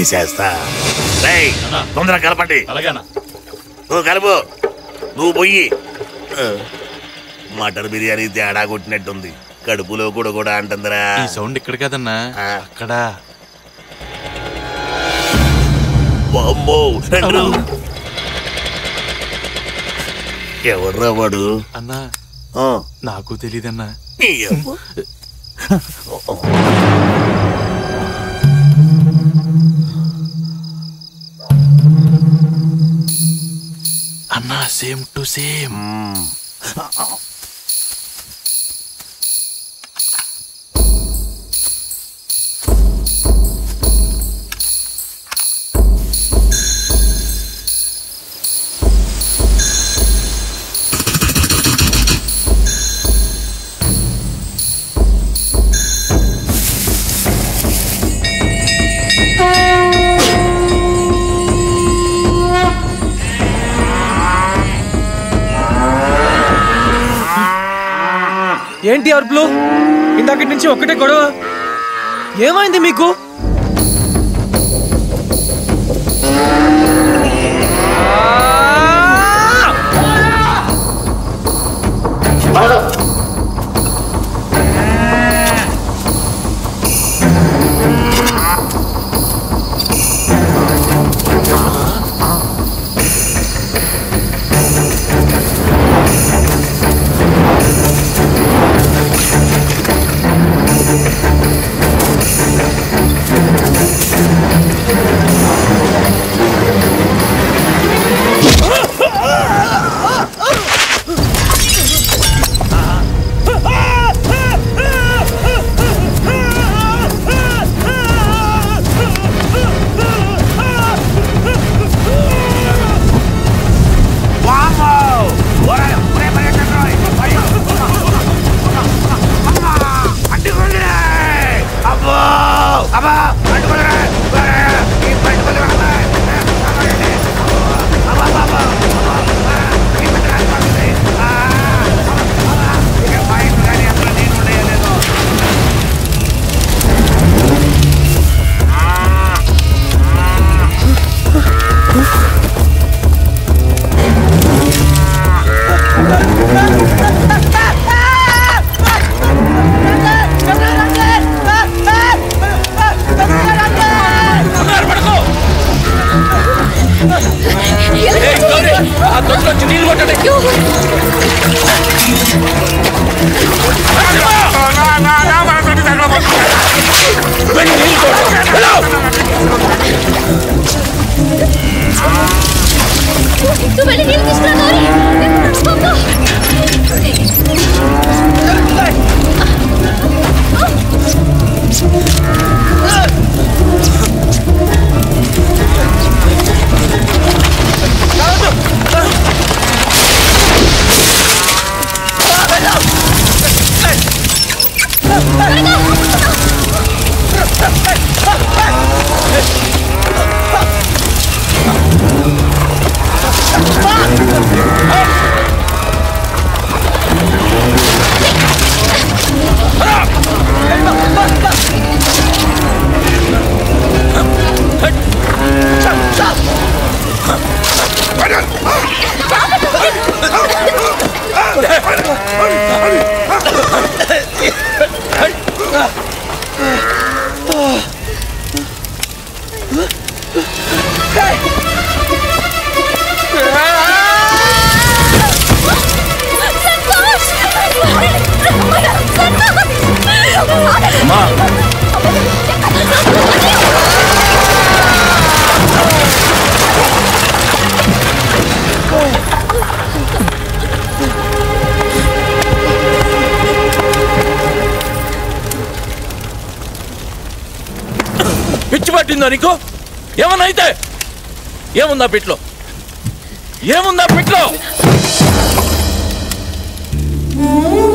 వేసేస్తా రేయ్, తొందరగా కలపండి అలాగేనా నువ్వు కలుపు నువ్వు పొయ్యి ఆ, మటన్ బిర్యానీ తేడా కొట్టినట్టుంది కడుపులో కూడా కూడా అంటుందిరా ఈ సౌండ్ ఇక్కడ కదన్నా ఆ. అక్కడ వామ్మో, రండ్రు. ఎవర్రా వాడు అన్నా ఆ, నాకు తెలియదన్నా నీ అమ్మ. అన్నా సేమ్ టు సేమ్ మ్మ్. ఏంటి అరుపులు ఇందాకటి నుంచి ఒక్కటే గొడవ ఏమైంది మీకు వామ్మో! ఒరేయ్, ఒరేయ్, పరిగెత్తండి రోయ్. అయ్యో. అమ్మా! అడ్డుకోండిరే! అబ్బో! అబ్బా! అడ్డుకోండిరే! ఒరేయ్, ఈ పట్టుకోండి అమ్మా! అమ్మాయండి. అబ్బా, అబ్బా, అబ్బా. అబ్బా, ఈ పట్టుకోండి, అడ్డుకోండి. ఆ, అబ్బా, అబ్బా. ఇక మా ఇంట్లో కానీ అసలు నేను ఉండేయలేదు. నువ్వు వెళ్ళి నీళ్ళు తీసుకురా గౌరీ అమ్మో! సంతోష్! పిచ్చి పట్టిందా నీకు ఏమన్నా అయితే ఏముందా పిట్లో ఏముందా పిట్లో సంతోష్